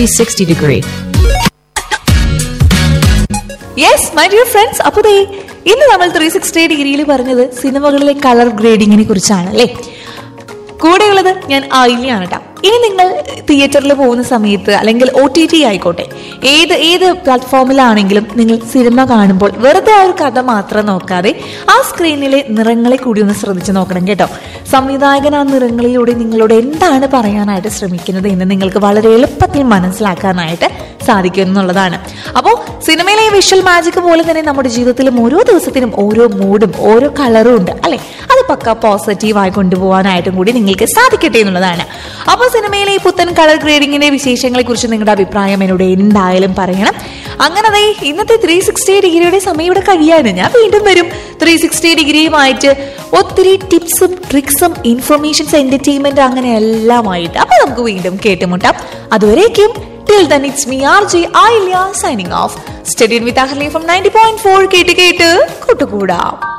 360 degree. Yes my dear friends അപ്പോൾ ദേ ഇന്ന് നമ്മൾ ത്രീ സിക്സ്റ്റി ഡിഗ്രിയിൽ പറഞ്ഞത് സിനിമകളിലെ കളർ ഗ്രേഡിങ്ങിനെ കുറിച്ചാണ് അല്ലേ കൂടെയുള്ളത് ഞാൻ ആയില്യാണ് കേട്ടോ ഇനി നിങ്ങൾ തിയേറ്ററിൽ പോകുന്ന സമയത്ത് അല്ലെങ്കിൽ ഒ ടി ടി ആയിക്കോട്ടെ ഏത് ഏത് പ്ലാറ്റ്ഫോമിലാണെങ്കിലും നിങ്ങൾ സിനിമ കാണുമ്പോൾ വെറുതെ ആ ഒരു കഥ മാത്രം നോക്കാതെ ആ സ്ക്രീനിലെ നിറങ്ങളെ കൂടി ഒന്ന് ശ്രദ്ധിച്ച് നോക്കണം കേട്ടോ സംവിധായകൻ ആ നിറങ്ങളിലൂടെ നിങ്ങളോട് എന്താണ് പറയാനായിട്ട് ശ്രമിക്കുന്നത് എന്ന് നിങ്ങൾക്ക് വളരെ എളുപ്പത്തിൽ മനസ്സിലാക്കാനായിട്ട് സാധിക്കും എന്നുള്ളതാണ് അപ്പോൾ സിനിമയിലെ ഈ വിഷ്വൽ മാജിക് പോലെ തന്നെ നമ്മുടെ ജീവിതത്തിലും ഓരോ ദിവസത്തിനും ഓരോ മൂഡും ഓരോ കളറും ഉണ്ട് അല്ലെ അത് പക്ക പോസിറ്റീവായി കൊണ്ടുപോകാനായിട്ടും കൂടി നിങ്ങൾക്ക് സാധിക്കട്ടെ എന്നുള്ളതാണ് അപ്പോൾ സിനിമയിലെ ഈ പുത്തൻ കളർ ഗ്രേഡിങ്ങിന്റെ വിശേഷങ്ങളെ കുറിച്ച് നിങ്ങളുടെ അഭിപ്രായം എന്നോട് എന്തായാലും പറയണം അങ്ങനെ ദേ ഇന്നത്തെ ത്രീ സിക്സ്റ്റി ഡിഗ്രിയുടെ സമയം ഇവിടെ കഴിയാണ് ഞാൻ വീണ്ടും വരും ത്രീ സിക്സ്റ്റി ഡിഗ്രിയുമായിട്ട് ഒത്തിരി ടിപ്സും ട്രിക്സും ഇൻഫർമേഷൻസ് എന്റർടൈൻമെന്റ് അങ്ങനെ എല്ലാമായിട്ട് അപ്പൊ നമുക്ക് വീണ്ടും കേട്ടുമുട്ടാം അതുവരേക്കും Till then, it's me, RJ Ailia, signing off. Studied with Ahli from 90.4 കേട്ട് കേട്ട് കൂട്ടുകൂടാം